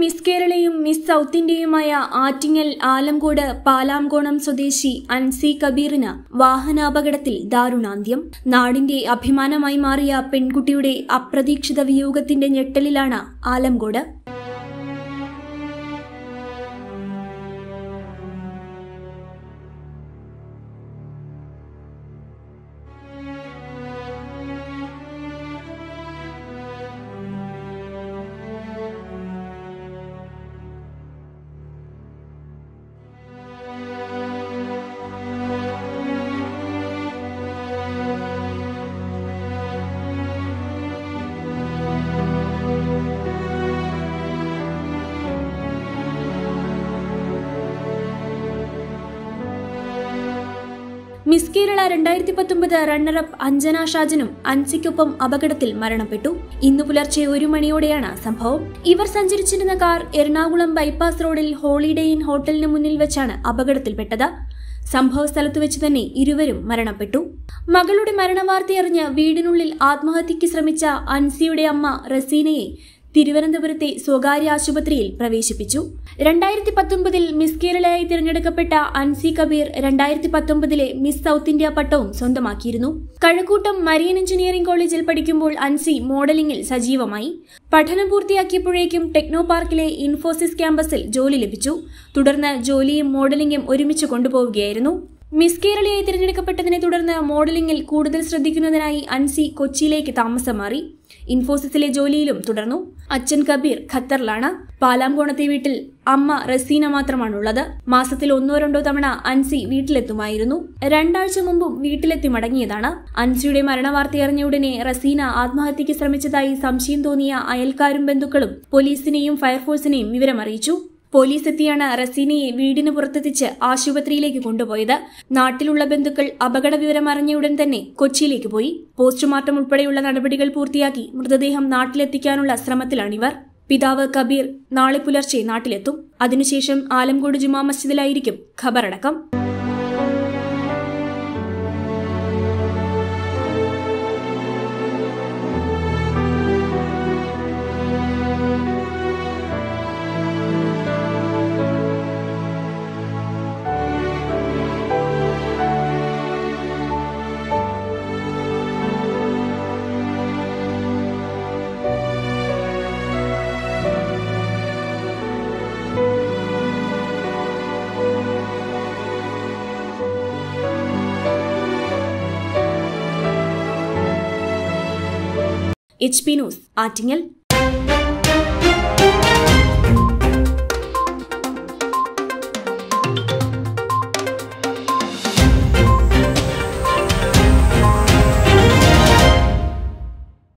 miss കേരളയും Miss South ഇന്ത്യയുമായ ആറ്റിങ്ങൽ ആലംകോട് പാലാംകോണം സ്വദേശി അൻസി കബീറിന് വാഹനാപകടത്തിൽ ദാരുണാന്ത്യം നാടിന്റെ അഭിമാനമായി മാറിയ പെൺകുട്ടിയുടെ അപ്രതീക്ഷിത വിയോഗത്തിന്റെ ഞെട്ടലിലാണ് ആലംകോട് മിസ് കേരള രണ്ടായിരത്തി പത്തൊമ്പത് റണ്ണറപ്പ് അഞ്ജന ഷാജനും അൻസിക്കൊപ്പം അപകടത്തിൽ മരണപ്പെട്ടു ഇന്നു പുലർച്ചെ ഒരു മണിയോടെയാണ് സംഭവം ഇവർ സഞ്ചരിച്ചിരുന്ന കാർ എറണാകുളം ബൈപ്പാസ് റോഡിൽ ഹോളിഡേ ഇൻ ഹോട്ടലിന് മുന്നിൽ വെച്ചാണ് അപകടത്തിൽപ്പെട്ടത് സംഭവ സ്ഥലത്ത് വെച്ച് തന്നെ ഇരുവരും മരണപ്പെട്ടു മകളുടെ മരണവാർത്തയറിഞ്ഞ് വീടിനുള്ളിൽ ആത്മഹത്യയ്ക്ക് ശ്രമിച്ച അൻസിയുടെ അമ്മ റസീനയെ തിരുവനന്തപുരത്തെ സ്വകാര്യ ആശുപത്രിയിൽ പ്രവേശിപ്പിച്ചു രണ്ടായിരത്തി പത്തൊമ്പതിൽ മിസ് കേരളയായി തിരഞ്ഞെടുക്കപ്പെട്ട അൻസി കബീർ രണ്ടായിരത്തി പത്തൊമ്പതിലെ മിസ് സൗത്ത് ഇന്ത്യ പട്ടവും സ്വന്തമാക്കിയിരുന്നു കഴക്കൂട്ടം മരിയൻ എഞ്ചിനീയറിംഗ് കോളേജിൽ പഠിക്കുമ്പോൾ അൻസി മോഡലിംഗിൽ സജീവമായി പഠനം പൂർത്തിയാക്കിയപ്പോഴേക്കും ടെക്നോ പാർക്കിലെ ഇൻഫോസിസ് ക്യാമ്പസിൽ ജോലി ലഭിച്ചു തുടർന്ന് ജോലിയും മോഡലിംഗും ഒരുമിച്ച് കൊണ്ടുപോവുകയായിരുന്നു മിസ് കേരളയായി തിരഞ്ഞെടുക്കപ്പെട്ടതിനെ തുടർന്ന് മോഡലിംഗിൽ കൂടുതൽ ശ്രദ്ധിക്കുന്നതിനായി അൻസി കൊച്ചിയിലേക്ക് താമസം മാറി ഇൻഫോസിസിലെ ജോലിയിലും തുടർന്നു അച്ഛൻ കബീർ ഖത്തറിലാണ് പാലാംകോണത്തെ വീട്ടിൽ അമ്മ റസീന മാത്രമാണുള്ളത് മാസത്തിൽ ഒന്നോ രണ്ടോ തവണ അൻസി വീട്ടിലെത്തുമായിരുന്നു രണ്ടാഴ്ച മുമ്പും വീട്ടിലെത്തി മടങ്ങിയതാണ് അൻസിയുടെ മരണവാർത്തയറിഞ്ഞ ഉടനെ റസീന ആത്മഹത്യയ്ക്ക് ശ്രമിച്ചതായി സംശയം തോന്നിയ അയൽക്കാരും ബന്ധുക്കളും പോലീസിനെയും ഫയർഫോഴ്സിനെയും വിവരമറിയിച്ചു പോലീസ് എത്തിയാണ് റസീനയെ വീടിന് പുറത്തെത്തിച്ച് ആശുപത്രിയിലേക്ക് കൊണ്ടുപോയത് നാട്ടിലുള്ള ബന്ധുക്കൾ അപകട വിവരം അറിഞ്ഞ ഉടൻ തന്നെ കൊച്ചിയിലേക്ക് പോയി പോസ്റ്റ്മോർട്ടം ഉൾപ്പെടെയുള്ള നടപടികൾ പൂർത്തിയാക്കി മൃതദേഹം നാട്ടിലെത്തിക്കാനുള്ള ശ്രമത്തിലാണിവർ പിതാവ് കബീർ നാളെ പുലർച്ചെ നാട്ടിലെത്തും അതിനുശേഷം ആലംകോട് ജുമാ മസ്ജിദിലായിരിക്കും ഖബറടക്കം എച്ച് പി ന്യൂസ് ആറ്റിങ്ങൽ